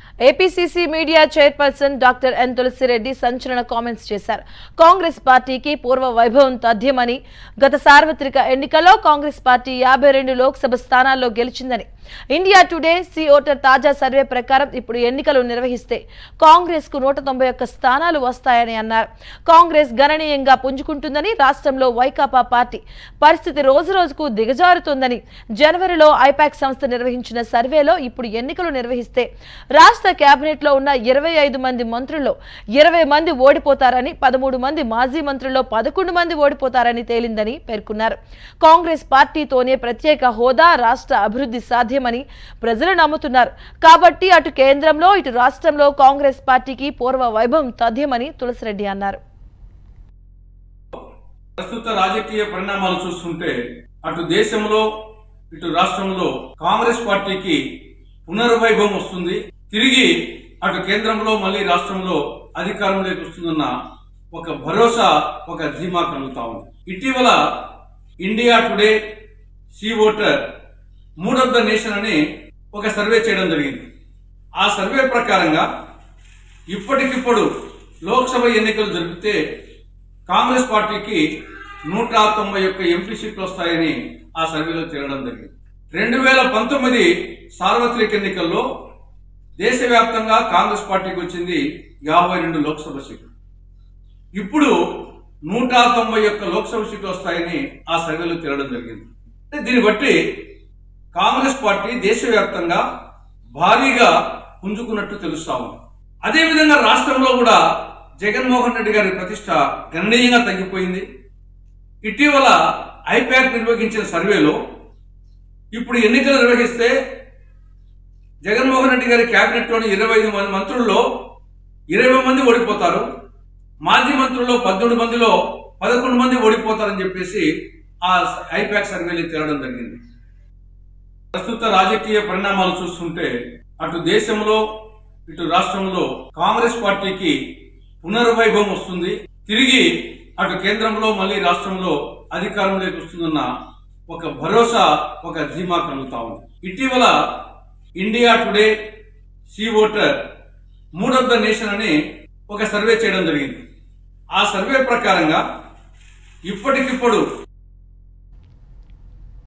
APCC media chairperson doctor N Tulasireddy సంచలన comments చేశారు కాంగ్రెస్ పార్టీకి పూర్వ వైభవం తథ్యమని గత సార్వత్రిక ఎన్నికల్లో కాంగ్రెస్ పార్టీ యాభై రెండు లోక్సభ స్థానాల్లో గెలిచిందని ఇండియా టుడే సి ఓటర్ తాజా సర్వే ప్రకారం ఇప్పుడు ఎన్నికలు నిర్వహిస్తే కాంగ్రెస్ కు నూట తొంభై ఒక్క స్థానాలు వస్తాయని అన్నారు కాంగ్రెస్ గణనీయంగా పుంజుకుంటుందని రాష్ట్రంలో వైకాపా పార్టీ పరిస్థితి రోజు రోజుకు దిగజారుతోందని జనవరిలో ఐపాక్ సంస్థ నిర్వహించిన సర్వేలో ఇప్పుడు ఎన్నికలు నిర్వహిస్తే రాష్ట్ర కేబినెట్ లో ఉన్న ఇరవై ఐదు మంది మంత్రుల్లో ఇరవై మంది ఓడిపోతారని పదమూడు మంది మాజీ మంత్రుల్లో పదకొండు మంది ఓడిపోతారని తేలిందని పేర్కొన్నారు కాంగ్రెస్ పార్టీతోనే ప్రత్యేక హోదా రాష్ట్ర అభివృద్ధి సాధ్యమని ప్రజలు నమ్ముతున్నారు కాబట్టి అటు కేంద్రంలో ఇటు రాష్ట్రంలో కాంగ్రెస్ పార్టీకి పూర్వ వైభవం తథ్యమని తులసిరెడ్డి అన్నారు ప్రస్తుత రాజకీయ పరిణామాలు చూస్తుంటే అటు దేశంలో ఇటు రాష్ట్రంలో కాంగ్రెస్ పార్టీకి పునర్వైభవం వస్తుంది తిరిగి అటు కేంద్రంలో మళ్ళీ రాష్ట్రంలో అధికారంలోకి వస్తుందన్న ఒక భరోసా ఒక ధీమా కలుగుతా ఉంది ఇటీవల India Today C voter mood of the nation అని ఒక సర్వే చేయడం జరిగింది ఆ సర్వే ప్రకారంగా ఇప్పటికిప్పుడు లోక్సభ ఎన్నికలు జరిపితే కాంగ్రెస్ పార్టీకి నూట తొంభై ఒక్క ఎంపీ సీట్లు వస్తాయని ఆ సర్వేలో తేలడం జరిగింది రెండు వేల పంతొమ్మిది సార్వత్రిక ఎన్నికల్లో దేశవ్యాప్తంగా కాంగ్రెస్ పార్టీకి వచ్చింది యాభై రెండు లోక్సభ సీట్లు ఇప్పుడు నూట తొంభై ఒక్క లోక్సభ సీట్లు వస్తాయని ఆ సర్వేలో తేలడం జరిగింది అంటే దీన్ని బట్టి కాంగ్రెస్ పార్టీ దేశవ్యాప్తంగా భారీగా పుంజుకున్నట్టు తెలుస్తా ఉంది అదేవిధంగా రాష్ట్రంలో కూడా జగన్మోహన్ రెడ్డి గారి ప్రతిష్ట గణనీయంగా తగ్గిపోయింది ఇటీవల ఐపాక్ నిర్వహించిన సర్వేలో ఇప్పుడు ఎన్నికలు నిర్వహిస్తే జగన్మోహన్ రెడ్డి గారి కేబినెట్లోని ఇరవై ఐదు మంది మంత్రుల్లో ఇరవై మంది ఓడిపోతారు మాజీ మంత్రుల్లో పద్దెనిమిది మందిలో పదకొండు మంది ఓడిపోతారని చెప్పేసి ఆ ఐపాక్ సర్వేలో తేలడం జరిగింది ప్రస్తుత రాజకీయ పరిణామాలు చూస్తుంటే అటు దేశంలో ఇటు రాష్ట్రంలో కాంగ్రెస్ పార్టీకి పునర్వైభవం వస్తుంది తిరిగి అటు కేంద్రంలో మళ్ళీ రాష్ట్రంలో అధికారంలోకి వస్తుందన్న ఒక భరోసా ఒక ధీమా కలుగుతా ఉంది ఇటీవల India Today C voter mood of the nation అని ఒక సర్వే చేయడం జరిగింది ఆ సర్వే ప్రకారంగా ఇప్పటికిప్పుడు